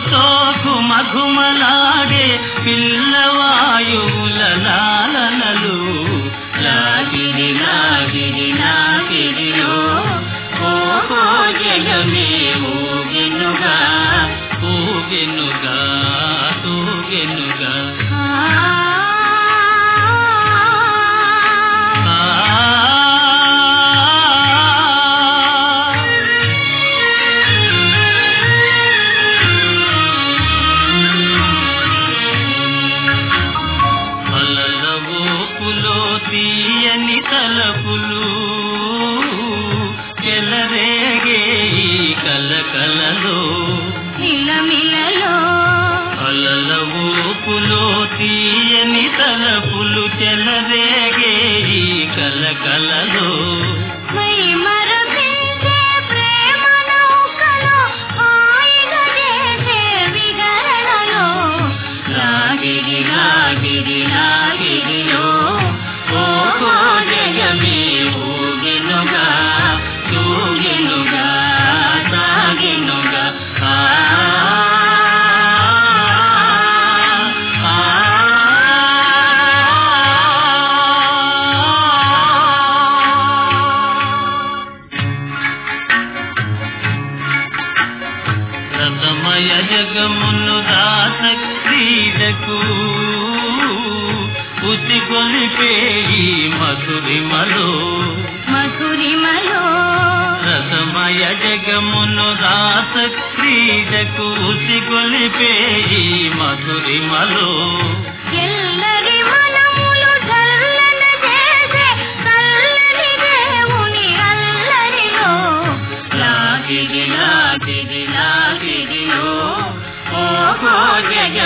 చిరునవ్వుతో ఘుమఘుమలాడే పిల్లవాయువుల లాలనలు లాగిరి లాగిరి లాగిరిలో ఓహో జగమే ఊగెనుగా ఊగెనుగా ఊగెనుగా అలల ఊపులో తీయని తలపులు చెలరేగే ఈ కలకలలో మిలమిలలో అలల ఊపులో తీయని తలపులు చెలరేగే ఈ కలకలలో మై మరపించే ప్రేమ నౌకలో హాయిగా చేసే విహరణలో లాగిరి లాగిరి లాగిరిలో ఓహో జగమే ఊగెనుగా తూగెనుగా సాగెనుగా ఆ ఆ, ఆ. రసమయ జగమును దాస క్రీడకు ఉసిగొలిపే ఈ మధురిమలో మధురిమలో రసమయ జగమును దాస క్రీడకు ఉసిగొలిపే ఈ మధురిమలో ఎల్లరి మనములు చల్లన చేసే చల్లని దేవుని అల్లరిలో లాగిరి లాగిరి లాగిరిలో ఓహో జగ